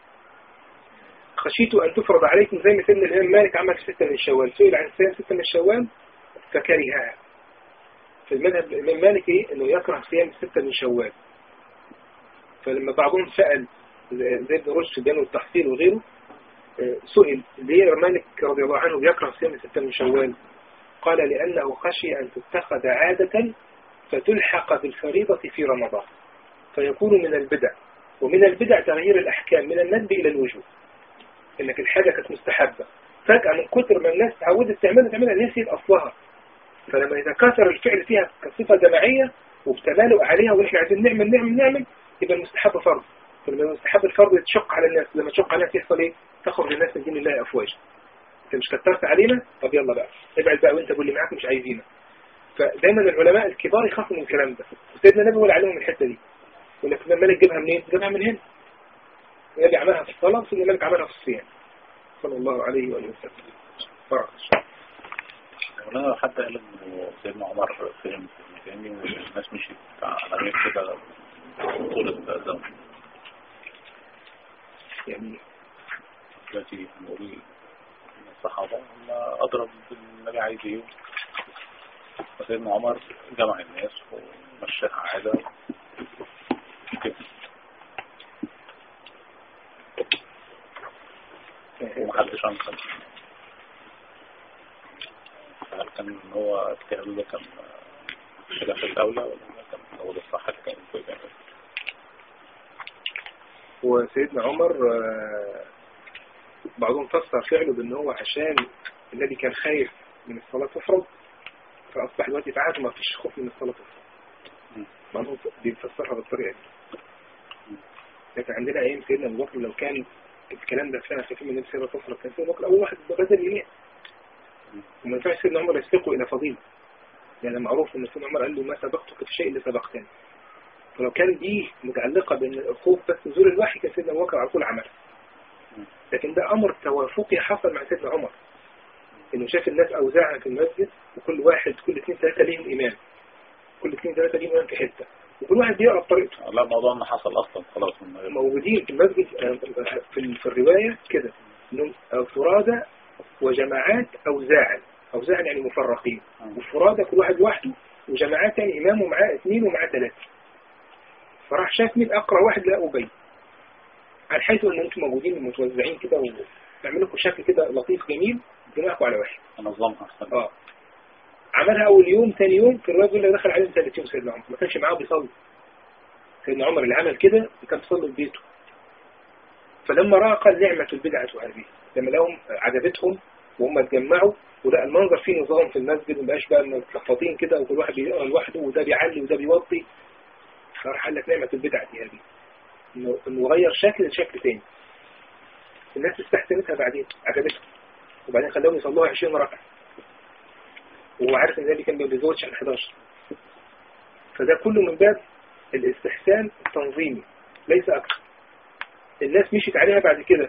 Speaker 1: خشيت ان تفرض عليكم زي ما سيدنا الامام مالك عمل في ستة من شوال سئل عن صيام ستة من شوال فكرهها في المذهب الامام مالك ايه انه يكره صيام ستة من شوال فلما بعضهم سأل زي ابن رشد في بيان التحصيل وغيره آه، سئل ليه مالك رضي الله عنه بيكره صيام ستة من شوال قال لأنه خشي أن تتخذ عادة فتلحق بالفريضة في رمضان فيكون من البدع ومن البدع تغيير الأحكام من الندب إلى الوجوب إنك الحاجة كانت مستحبة فجأة من كتر ما الناس تعودت تعملها تعملها نسيت أصلها فلما يتكاثر الفعل فيها كصفة جماعية وبتمالؤ عليها ونحن عايزين نعمل نعمل نعمل يبقى المستحب فرض فلما المستحب الفرض يتشق على الناس لما تشق على الناس يحصل ايه تخرج الناس من دين الله افواج انت مش كترت علينا طب يلا بقى ابعد بقى وانت واللي معاك مش عايزينك فدايما العلماء الكبار يخافوا من الكلام ده وسيدنا النبي ولا عليهم الحته دي يقول لك الإمام مالك جابها منين؟ جابها من هنا النبي عملها في الصلاه وسيدنا مالك عملها في الصيام صلى الله عليه وآله وسلم بارك الله
Speaker 2: ولا حتى قال انه سيدنا عمر فهم تاني والناس مشيت على غير كده طول الزمن
Speaker 1: يعني
Speaker 2: دلوقتي نقول إن الصحابة هم أضرب بالنبي عايز إيه وسيدنا عمر جمع الناس ومشاها عادة كده ومحدش أنكر هل كان هو اجتهاده ده كان خلاف الأولى ولا كان هو ده الصح اللي كان المفروض يعمله؟
Speaker 1: وسيدنا عمر آه، بعضهم فسر فعله بان هو عشان النبي كان خايف من الصلاة تفرض فأصبح دلوقتي في عهده ما فيش خوف من الصلاة تفرض بعضهم بيفسرها بالطريقة دي لكن عندنا أيام سيدنا أبو بكر لو كان الكلام ده فعلا خايفين من النبي صلى الله عليه وسلم كان سيدنا أبو بكر أول واحد بدل يميع وما ينفعش سيدنا عمر يسبقه إلى فضيلة يعني معروف إن سيدنا عمر قال له ما سبقتك في شيء اللي سبقتني فلو كان دي متعلقة بأن الخوف بس نزول الوحي كان سيدنا أبو بكر على طول عملها لكن ده أمر توافقي حصل مع سيدنا عمر إنه شاف الناس أوزاعا في المسجد وكل واحد كل اثنين ثلاثة ليهم إمام كل اثنين ثلاثة ليهم إمام في حتة وكل واحد بيقرأ بطريقته
Speaker 2: لا الموضوع ما حصل أصلا خلاص من غير
Speaker 1: موجودين في المسجد آه، في ال- في الرواية كده إنهم فرادى وجماعات أوزاعا أوزاعا يعني مفرقين وفرادى كل واحد لوحده وجماعات يعني إمام ومعاه اثنين ومعاه ثلاثة فراح شاف مين أقرأ واحد لا أبي على حيث إن أنتم موجودين متوزعين كده ويعمل لكم شكل كده لطيف جميل جمعكم على واحد
Speaker 2: نظمها أحسن
Speaker 1: اه عملها أول يوم ثاني يوم في الرواية اللي دخل عليهم ثالث يوم سيدنا عمر ما كانش معاه بيصلي سيدنا عمر اللي عمل كده كان بيصلي في بيته فلما رأى قال نعمة البدعة هذه لما لهم عجبتهم وهم اتجمعوا ولقى المنظر فيه نظام في المسجد مبقاش بقى متلخبطين كده وكل واحد بيقرا لوحده وده بيعلي وده بيوطي فراح قال لك نعمة البدعة هذه انه إنه غير شكل لشكل تاني الناس استحسنتها بعدين عجبتهم وبعدين خلاهم يصلوها 20 ركعة وهو عارف ان النبي كان ما بيزودش عن 11 فده كله من باب الاستحسان التنظيمي ليس اكثر الناس مشيت عليها بعد كده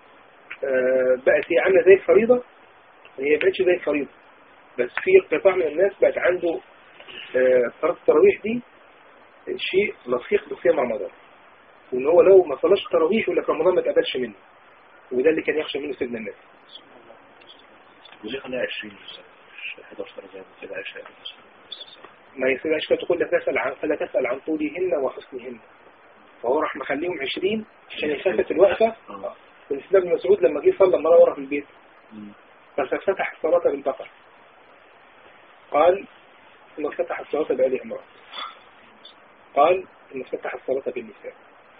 Speaker 1: آه، بقت هي عامله زي الفريضه هي بقتش زي الفريضه بس في قطاع من الناس بقت عنده آه، صلاه التراويح دي شيء لصيق بصيام رمضان وان هو لو ما صلاش التراويح يقول لك رمضان ما اتقبلش منه وده اللي كان يخشى منه سيدنا النبي
Speaker 2: وليه خليها 20 مش 11 زي ما كده 20
Speaker 1: ما يصيرش تقول لا تسأل عن فلا تسأل عن طولهن وحسنهن فهو راح مخليهم 20 عشان يخفف الوقفة
Speaker 2: اه
Speaker 1: والإسلام بن مسعود لما جه صلى مرة ورا في البيت
Speaker 2: مم.
Speaker 1: ففتح الصلاة بالبقر قال ثم فتح الصلاة بآل عمران قال ثم فتح الصلاة بالنساء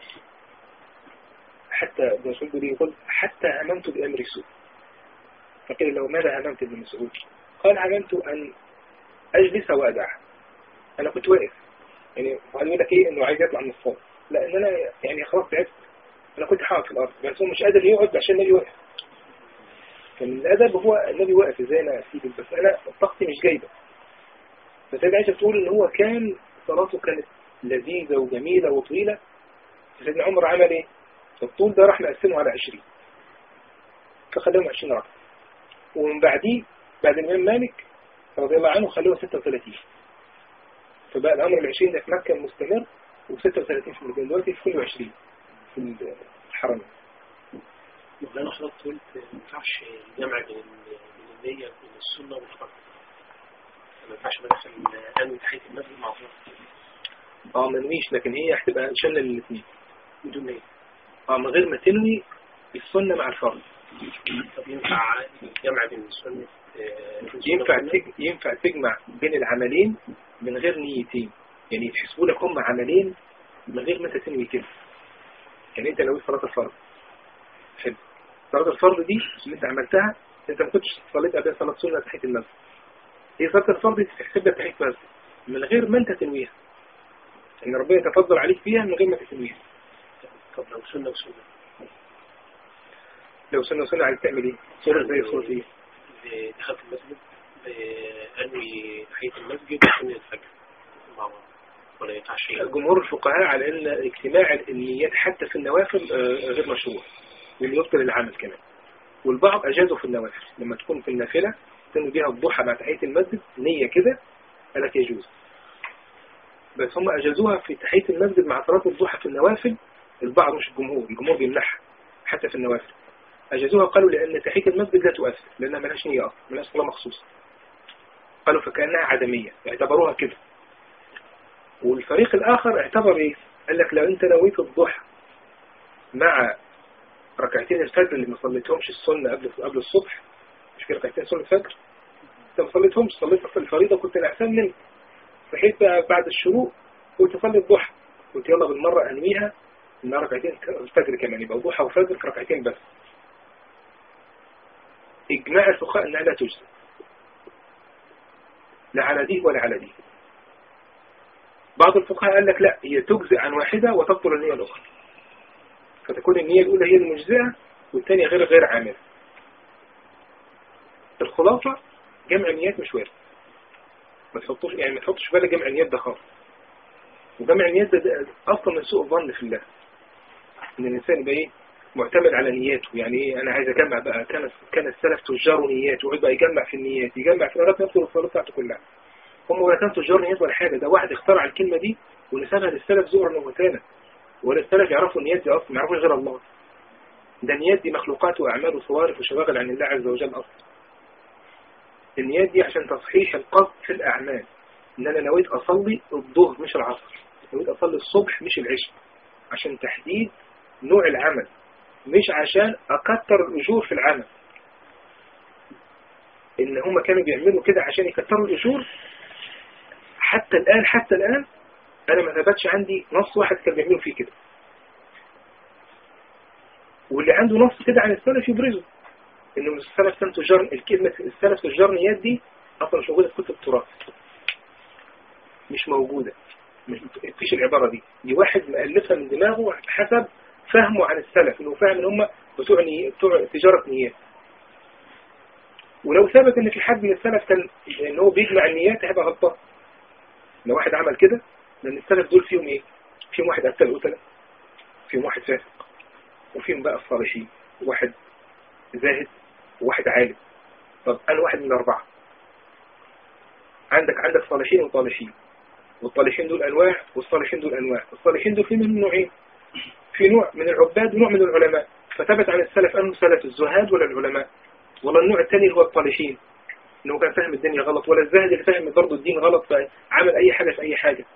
Speaker 1: حتى ابن مسعود بيقول- يقول حتى هممت بأمر سوء فقيل له ماذا هممت ابن مسعود قال هممت أن أجلس وأدع أنا كنت واقف يعني وقال يقول لك إيه إنه عايز يطلع من الصلاة لأن أنا يعني خلاص تعبت أنا كنت حاطط في الأرض بس هو مش قادر يقعد عشان النبي واقف كان الأدب هو النبي واقف إزاي أنا أسيب بس أنا طاقتي مش جايبة فسيدنا عائشة بتقول إن هو كان صلاته كانت لذيذة وجميلة وطويلة سيدنا عمر عمل إيه؟ الطول ده راح مقسمه على 20 فخلاهم 20 ركعة ومن بعديه بعد الإمام مالك رضي الله عنه خلوه 36 فبقى الأمر ال 20 ده في مكة مستمر و36 في المدينة دلوقتي في كل 20 في الحرم
Speaker 4: مولانا حضرتك قلت ما ينفعش الجمع بين بين النية بين السنة والفرض ما ينفعش مثلا أنوي تحية المسجد مع الظهر
Speaker 1: اه ما نويش لكن هي هتبقى شاملة للاثنين
Speaker 4: بدون نية
Speaker 1: اه من غير ما تنوي السنة مع الفرض
Speaker 4: طب ينفع الجمع بين السنة آه، بين السنة
Speaker 1: ينفع
Speaker 4: والسنة؟
Speaker 1: تج... ينفع تجمع بين العملين من غير نيتين يعني يتحسبوا لك هم عملين من غير ما انت تنوي كده يعني انت لو صلاة الفرض حلو صلاة الفرض دي اللي انت عملتها انت ما كنتش صليت قبل صلاة سنة تحية المسجد هي صلاة الفرض دي تحسب لك تحية مسجد من غير ما انت تنويها ان ربنا يتفضل عليك فيها من غير ما تنويها
Speaker 4: طب لو سنة وسنة
Speaker 1: لو سنة وسنة عايز تعمل ايه؟ صورة زي صورة ايه؟
Speaker 4: آه، دخلت المسجد آه، أنوي تحية المسجد وسنة الفجر مع بعض ولا ينفعش شيء
Speaker 1: جمهور الفقهاء على ان اجتماع النيات حتى في النوافل آه، غير مشروع واللي يبطل العمل كمان والبعض اجازوا في النوافل لما تكون في النافله تنوي بيها الضحى مع تحيه المسجد نيه كده قال لك يجوز بس هم اجازوها في تحيه المسجد مع صلاه الضحى في النوافل البعض مش الجمهور الجمهور بيمنعها حتى في النوافل اجازوها قالوا لان تحيه المسجد لا تؤثر لانها ملهاش نيه اصلا ملهاش صلاه مخصوصه قالوا فكانها عدميه اعتبروها كده والفريق الآخر اعتبر إيه؟ قال لك لو أنت نويت الضحى مع ركعتين الفجر اللي ما صليتهمش السنة قبل قبل الصبح مش في ركعتين سنة الفجر أنت ما صليتهمش صليت في الفريضة كنت أحسن منك صحيت بقى بعد الشروق قلت صلي الضحى قلت يلا بالمرة أنويها إنها ركعتين الفجر كمان يبقى ضحى وفجر في ركعتين بس إجماع الفقهاء إنها لا تجزي لا على دي ولا على دي بعض الفقهاء قال لك لا هي تجزئ عن واحدة وتبطل النية الأخرى فتكون النية الأولى هي المجزئة والثانية غير غير عاملة الخلاصة جمع النيات مش وارد ما تحطوش يعني ما تحطش في بالك جمع النيات ده خالص وجمع النيات ده, ده أصلا من سوء الظن في الله إن الإنسان يبقى إيه معتمد على نياته يعني إيه أنا عايز أجمع بقى كان كان السلف تجار نيات ويقعد بقى يجمع في النيات يجمع في النيات نفسه والصلاة بتاعته كلها هم ولا كانوا تجار نيات ولا حاجة ده واحد اخترع الكلمة دي ونسبها للسلف زورا ومكانا ولا السلف يعرفوا النيات دي أصلا ما يعرفوش غير الله ده النيات دي مخلوقات وأعمال وصوارف وشواغل عن الله عز وجل أصلا النيات دي عشان تصحيح القصد في الأعمال إن أنا نويت أصلي الظهر مش العصر نويت أصلي الصبح مش العشاء عشان تحديد نوع العمل مش عشان أكتر الأجور في العمل إن هم كانوا بيعملوا كده عشان يكتروا الأجور حتى الآن حتى الآن أنا ما ثبتش عندي نص واحد كان بيعملوا فيه كده واللي عنده نص كده عن السلف يبرزه إنه السلف كان تجار الكلمة السلف تجار نيات دي أصلا مش موجودة في كتب التراث مش موجودة مش فيش العبارة دي دي واحد مألفها من دماغه حسب فهمه عن السلف إنه فاهم إن هم بتوع ني... بتوع تجارة نيات ولو ثبت إن في حد من السلف كان إن هو بيجمع النيات هيبقى غلطان لو واحد عمل كده لأن السلف دول فيهم إيه؟ فيهم واحد قتل قتلة فيهم واحد فاسق وفيهم بقى الصالحين واحد زاهد وواحد عالم طب أنا واحد من الأربعة عندك عندك صالحين وطالحين والطالحين دول أنواع والصالحين دول أنواع الصالحين دول في منهم نوعين في نوع من العباد ونوع من العلماء فثبت عن السلف أنه سلف الزهاد ولا العلماء ولا النوع الثاني اللي هو الطالحين انه كان فاهم الدنيا غلط ولا الزاهد اللي فاهم برضه الدين غلط فعمل اي حاجة في اي حاجة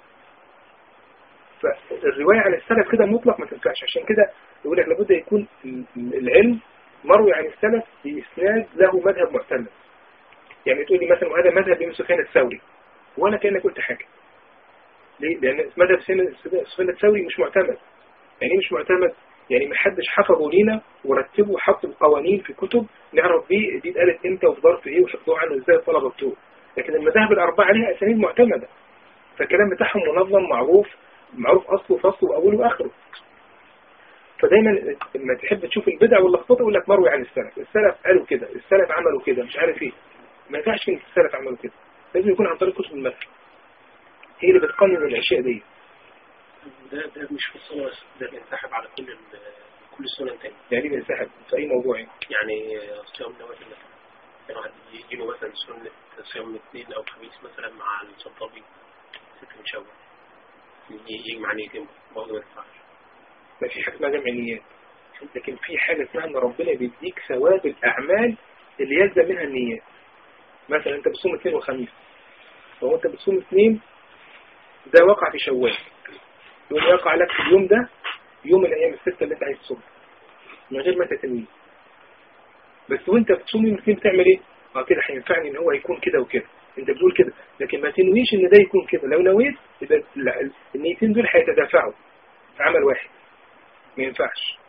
Speaker 1: فالرواية عن السلف كده مطلق ما تنفعش عشان كده يقول لك لابد يكون العلم مروي عن السلف بإسناد له مذهب معتمد يعني تقول لي مثلا هذا مذهب ابن سفيان الثوري ولا كأنك قلت حاجة ليه؟ لأن مذهب سفيان الثوري مش معتمد يعني مش معتمد يعني ما حدش حفظه لينا ورتبه وحط القوانين في كتب نعرف بيه دي اتقالت امتى وفي ظرف ايه وشكلوه عنه ازاي الطلبه بتوعه لكن المذاهب الاربعه عليها اسانيد معتمده فالكلام بتاعهم منظم معروف معروف اصله فصله واوله واخره فدايما لما تحب تشوف البدع واللخبطه يقول لك مروي عن السلف السلف قالوا كده السلف عملوا كده مش عارف ايه ما ينفعش ان السلف عملوا كده لازم يكون عن طريق كتب المذهب هي اللي بتقنن الاشياء دي
Speaker 4: ده ده مش في الصلاة بس ده بينسحب على كل ال- كل السنن تاني
Speaker 1: يعني بينسحب في اي موضوع يعني
Speaker 4: يعني صيام نوافل مثلا يعني واحد يجي له مثلا سنة صيام الاثنين أو الخميس مثلا مع الصطابي ست من شوال يجي يجمع نيتين برضه ما ينفعش
Speaker 1: ما في حاجه اسمها جمع نيات لكن في حاجه اسمها ان ربنا بيديك ثواب الاعمال اللي يلزم منها النيات مثلا انت بتصوم اثنين وخميس فهو انت بتصوم اثنين ده وقع في شوال يوم يقع لك في اليوم ده يوم من الايام السته اللي انت عايز تصوم من غير ما تتنويه بس وانت بتصوم يوم الاثنين بتعمل ايه؟ اه كده هينفعني ان هو يكون كده وكده انت بتقول كده لكن ما تنويش ان ده يكون كده لو نويت يبقى ال- النيتين دول هيتدافعوا في عمل واحد ما ينفعش